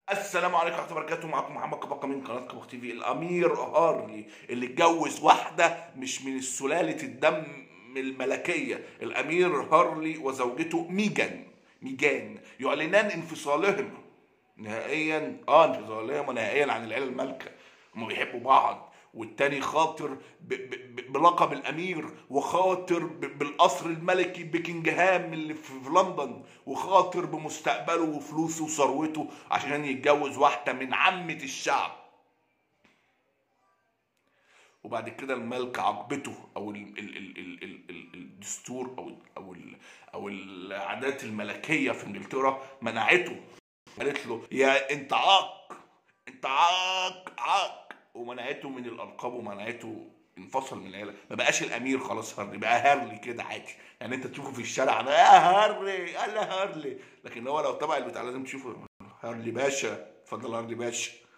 السلام عليكم ورحمه الله وبركاته معكم محمد كباقه من قناه كباق تي في الامير هارلي اللي اتجوز واحده مش من سلاله الدم الملكيه الامير هارلي وزوجته ميجان ميجان يعلنان انفصالهما نهائيا اه انفصالهما نهائيا عن العيله المالكه هما بيحبوا بعض والتاني خاطر ب- ب- ب- بلقب الامير وخاطر ب- بالقصر الملكي بكنجهام اللي في في لندن وخاطر بمستقبله وفلوسه وثروته عشان يتجوز واحده من عامه الشعب وبعد كده الملكة عاقبته او ال ال ال ال ال ال الدستور او ال او ال او العادات الملكيه في انجلترا منعته قالت له يا انت عاق انت عاق عاق ومنعته من الالقاب ومنعته انفصل من العيله ما بقاش الامير خلاص هارلي بقى هارلي كده عادي يعني انت تشوفه في الشارع انا يا هارلي يا هارلي لكن هو لو تبع البتاع لازم تشوفه هارلي باشا اتفضل هارلي باشا